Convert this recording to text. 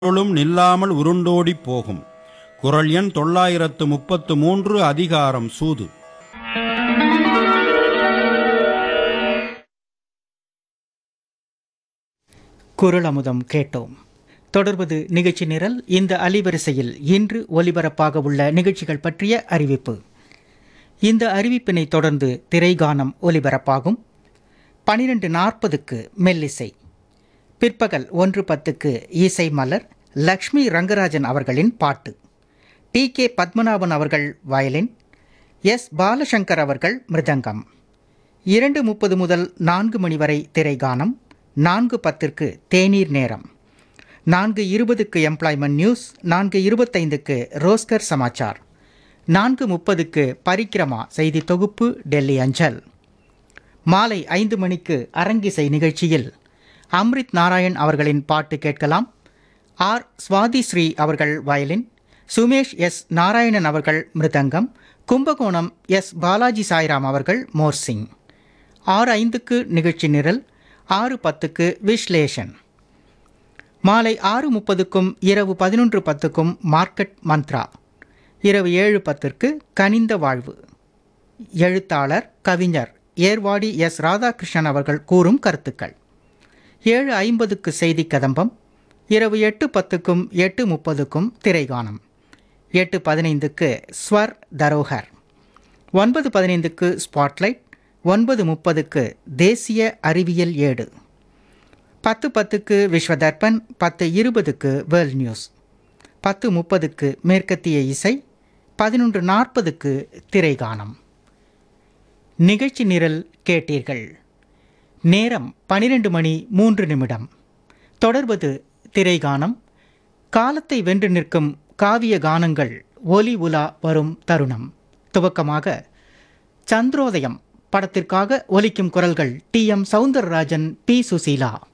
பொருளும் நில்லாமல் உருண்டோடிப் போகும் குரல் எண் தொள்ளாயிரத்து முப்பத்து மூன்று அதிகாரம் சூது குரல் அமுதம் கேட்டோம் தொடர்வது நிகழ்ச்சி நிரல் இந்த அலைவரிசையில் இன்று ஒலிபரப்பாக உள்ள நிகழ்ச்சிகள் பற்றிய அறிவிப்பு இந்த அறிவிப்பினை தொடர்ந்து திரைகானம் ஒலிபரப்பாகும் பனிரெண்டு நாற்பதுக்கு மெல்லிசை பிற்பகல் ஒன்று பத்துக்கு இசை மலர் லக்ஷ்மி ரங்கராஜன் அவர்களின் பாட்டு டி கே பத்மநாபன் அவர்கள் வயலின் எஸ் பாலசங்கர் அவர்கள் மிருதங்கம் இரண்டு முப்பது முதல் நான்கு மணி வரை திரைகானம் நான்கு பத்திற்கு தேநீர் நேரம் நான்கு இருபதுக்கு எம்ப்ளாய்மெண்ட் நியூஸ் நான்கு இருபத்தைந்துக்கு ரோஸ்கர் சமாச்சார் நான்கு முப்பதுக்கு பரிக்கிரமா செய்தி தொகுப்பு டெல்லி அஞ்சல் மாலை ஐந்து மணிக்கு அரங்கிசை நிகழ்ச்சியில் அம்ரித் நாராயண் அவர்களின் பாட்டு கேட்கலாம் ஆர் சுவாதி ஸ்ரீ அவர்கள் வயலின் சுமேஷ் எஸ் நாராயணன் அவர்கள் மிருதங்கம் கும்பகோணம் எஸ் பாலாஜி சாய்ராம் அவர்கள் மோர்சிங் ஆறு ஐந்துக்கு நிகழ்ச்சி நிரல் ஆறு பத்துக்கு விஸ்லேஷன் மாலை ஆறு முப்பதுக்கும் இரவு பதினொன்று பத்துக்கும் மார்க்கெட் மந்த்ரா இரவு ஏழு பத்திற்கு கனிந்த வாழ்வு எழுத்தாளர் கவிஞர் ஏர்வாடி எஸ் ராதாகிருஷ்ணன் அவர்கள் கூறும் கருத்துக்கள் ஏழு ஐம்பதுக்கு செய்தி கதம்பம் இரவு எட்டு பத்துக்கும் எட்டு முப்பதுக்கும் திரைகானம் எட்டு பதினைந்துக்கு ஸ்வர் தரோகர் ஒன்பது பதினைந்துக்கு ஸ்பாட்லைட் ஒன்பது முப்பதுக்கு தேசிய அறிவியல் ஏடு பத்து பத்துக்கு விஸ்வதர்பன் பத்து இருபதுக்கு வேர்ல்ட் நியூஸ் பத்து முப்பதுக்கு மேற்கத்திய இசை பதினொன்று நாற்பதுக்கு திரைகானம் நிகழ்ச்சி நிரல் கேட்டீர்கள் நேரம் பனிரெண்டு மணி மூன்று நிமிடம் தொடர்வது திரைகானம் காலத்தை வென்று நிற்கும் காவிய கானங்கள் ஒலி உலா வரும் தருணம் துவக்கமாக சந்திரோதயம் படத்திற்காக ஒலிக்கும் குரல்கள் T M Soundararajan P Susheela